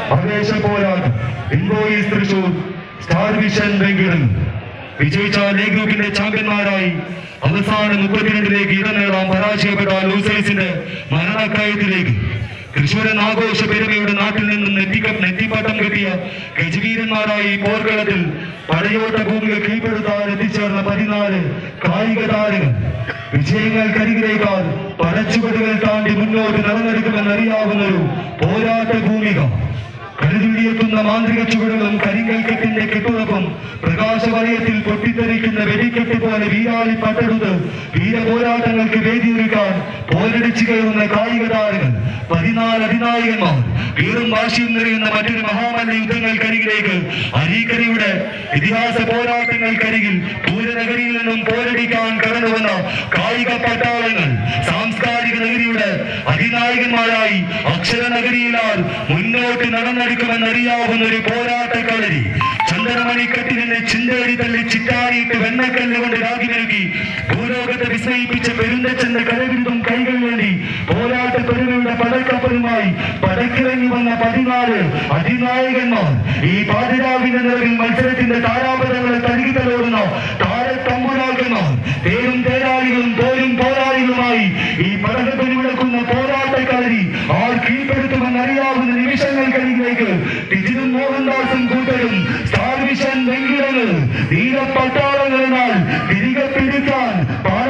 ആവേശ പോരാട്ടം invoice Thrissur Star Vision Venkitan വിജയിച്ച എ ഗ്രൂപ്പിന്റെ ചാമ്പ്യന്മാരായി അവസാന മുപ്പത്തിരണ്ടിലേക്ക് ഇടം നേടാൻ പരാജയപ്പെട്ട ലൂസേഴ്സിന്റെ മരണക്കയത്തിലേക്ക് തൃശൂരൻ ആഘോഷ പെരുമയുടെ നാട്ടിൽ നിന്നും നെറ്റിക്ക നെറ്റിപ്പട്ടം കിട്ടിയ ഗജവീരന്മാരായി ഈ പോർക്കളത്തിൽ പടയോട്ട ഭൂമിയെ കീഴ്പ്പെടുത്താൻ എത്തിച്ചേർന്ന പതിനാല് കായിക താരങ്ങൾ വിജയങ്ങൾക്കരികിലേക്കാൾ പടച്ചുവടുകൾ താണ്ടി മുന്നോട്ട് നടന്നെടുക്കുമെന്നറിയാവുന്നൊരു പോരാട്ട ഭൂമിക കരുതിയെത്തുന്ന മാന്ത്രിക ചുവടുകളും കരിങ്കൽ കെട്ടിന്റെ കെട്ടുറപ്പും പ്രകാശവലയത്തിൽ പൊട്ടിത്തെറിക്കുന്ന വെടിക്കെട്ട് പോലെ വീരാളി പട്ടെടുത്ത് വീരപോരാട്ടങ്ങൾക്ക് വേദിയൊരുക്കാൻ പോരടിച്ചു കയറുന്ന കായിക താരങ്ങൾ പതിനാല് അധിനായകന്മാർ വീറും വാശിയും നിറയുന്ന മറ്റൊരു മഹാമല്ല യുദ്ധങ്ങൾക്കരികിലേക്ക് അരീക്കരയുടെ ഇതിഹാസ പോരാട്ടങ്ങൾക്കരികിൽ പൂരനഗരിയിൽ നിന്നും പോരടിക്കാൻ കടന്നു വന്ന കായിക പട്ടാളങ്ങൾ സാംസ്കാരിക നഗരിയുടെ അധിനായകന്മാരായി അക്ഷര നഗരിയിലാൽ മുന്നോട്ട് നടന്നെടുക്കുമെന്നറിയാവുന്ന ഒരു പോരാട്ട കളരി ചന്ദനമണിക്കെട്ടിനെ ചിന്തേരി തള്ളി ചിറ്റാരിയിട്ട് വെണ്ണക്കല്ല് കൊണ്ട് രാഗിനൊരുക്കി ഭൂലോകത്തെ വിസ്മയിപ്പിച്ച പെരുന്തച്ചന്റെ കരവിരുതും കൈകൾ വേണ്ടി പോരാട്ട പെരുമയുടെ പടക്കപ്പലുമായി പടക്കിറങ്ങി വന്ന പതിനാല് അതിനായകന്മാർ ഈ പാതിരാവിന്റെ നിലവിൽ മത്സരത്തിന്റെ താരാപഥങ്ങളെ തഴുകിതലോടുന്ന താരത്തമ്പുരാക്കന്മാർ തേരും തേരാളികളും പോരും പോരാളികളുമായി ഈ പടകത്തിന് വിളക്കുന്ന പോരാട്ട കളരി ആർ കീഴ്പ്പെടുത്തുമെന്ന് അറിയാവുന്ന നിമിഷങ്ങൾക്കരികിലേക്ക് ടിജിനും മോഹൻദാസും കൂട്ടരും സ്റ്റാർ വിഷൻ വെങ്കിടങ്ങൾ ധീരപ്പട്ടാളങ്ങളെന്നാൽ തിരികെ പിടിക്കാൻ